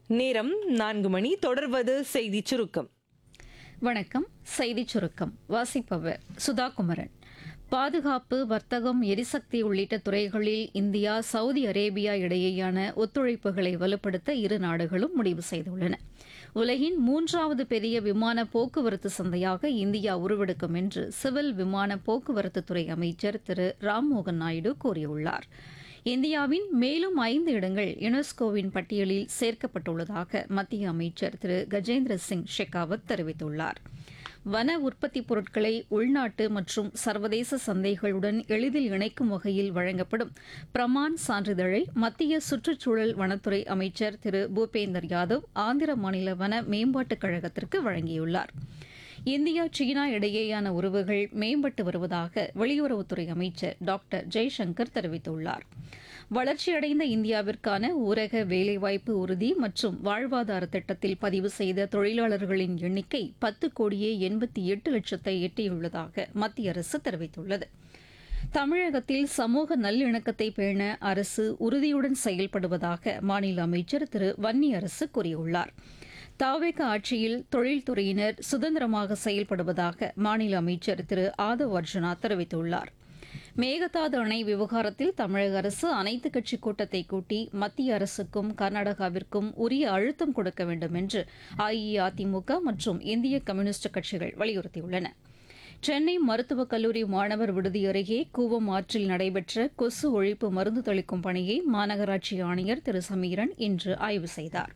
நேரம் நான்கு மணி தொடர்வது செய்தி சுருக்கம் வணக்கம் செய்திச் சுருக்கம் வாசிப்பவர் சுதா குமரன் பாதுகாப்பு வர்த்தகம் எரிசக்தி உள்ளிட்ட துறைகளில் இந்தியா சவுதி அரேபியா இடையேயான ஒத்துழைப்புகளை வலுப்படுத்த இரு நாடுகளும் முடிவு செய்துள்ளன உலகின் மூன்றாவது பெரிய விமான போக்குவரத்து சந்தையாக இந்தியா உருவெடுக்கும் என்று சிவில் விமான போக்குவரத்து துறை அமைச்சர் திரு ராம்மோகன் நாயுடு கூறியுள்ளார் இந்தியாவின் மேலும் ஐந்து இடங்கள் யுனெஸ்கோவின் பட்டியலில் சேர்க்கப்பட்டுள்ளதாக மத்திய அமைச்சர் திரு கஜேந்திர சிங் ஷெகாவத் தெரிவித்துள்ளார் வன உற்பத்தி பொருட்களை உள்நாட்டு மற்றும் சர்வதேச சந்தைகளுடன் எளிதில் இணைக்கும் வகையில் வழங்கப்படும் பிரமான் சான்றிதழை மத்திய சுற்றுச்சூழல் வனத்துறை அமைச்சர் திரு பூபேந்தர் யாதவ் ஆந்திர மாநில வன மேம்பாட்டுக் கழகத்திற்கு வழங்கியுள்ளார் இந்தியா சீனா இடையேயான உறவுகள் மேம்பட்டு வருவதாக வெளியுறவுத்துறை அமைச்சர் டாக்டர் ஜெய்சங்கர் தெரிவித்துள்ளார் வளர்ச்சியடைந்த இந்தியாவிற்கான ஊரக வேலைவாய்ப்பு உறுதி மற்றும் வாழ்வாதார திட்டத்தில் பதிவு செய்த தொழிலாளர்களின் எண்ணிக்கை பத்து கோடியே எண்பத்தி எட்டு லட்சத்தை எட்டியுள்ளதாக மத்திய அரசு தெரிவித்துள்ளது தமிழகத்தில் சமூக நல்லிணக்கத்தை பேண அரசு உறுதியுடன் செயல்படுவதாக மாநில அமைச்சர் திரு வன்னியரசு கூறியுள்ளார் தாவேக ஆட்சியில் தொழில்துறையினர் சுதந்திரமாக செயல்படுவதாக மாநில அமைச்சர் திரு ஆதவ் அர்ஜுனா தெரிவித்துள்ளார் மேகதாது அணை விவகாரத்தில் தமிழக அரசு அனைத்துக் கட்சி கூட்டத்தை கூட்டி மத்திய அரசுக்கும் கர்நாடகாவிற்கும் உரிய அழுத்தம் கொடுக்க வேண்டும் என்று அஇஅதிமுக மற்றும் இந்திய கம்யூனிஸ்ட் கட்சிகள் வலியுறுத்தியுள்ளன சென்னை மருத்துவக் கல்லூரி மாணவர் விடுதி அருகே கூவம் ஆற்றில் நடைபெற்ற கொசு ஒழிப்பு மருந்து தெளிக்கும் பணியை மாநகராட்சி ஆணையர் திரு சமீரன் இன்று ஆய்வு செய்தார்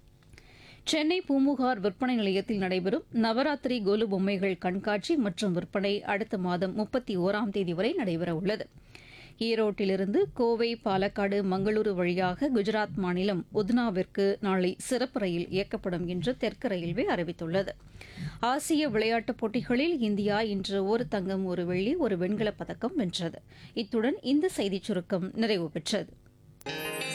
சென்னை பூமுகார் விற்பனை நிலையத்தில் நடைபெறும் நவராத்திரி கோலு பொம்மைகள் கண்காட்சி மற்றும் விற்பனை அடுத்த மாதம் முப்பத்தி ஓராம் தேதி வரை நடைபெறவுள்ளது ஈரோட்டிலிருந்து கோவை பாலக்காடு மங்களூரு வழியாக குஜராத் மாநிலம் உத்னாவிற்கு நாளை சிறப்பு ரயில் இயக்கப்படும் என்று தெற்கு ரயில்வே அறிவித்துள்ளது ஆசிய விளையாட்டுப் போட்டிகளில் இந்தியா இன்று ஒரு தங்கம் ஒரு வெள்ளி ஒரு வெண்கலப் பதக்கம் வென்றது இத்துடன் இந்த செய்திச் சுருக்கம் நிறைவு பெற்றது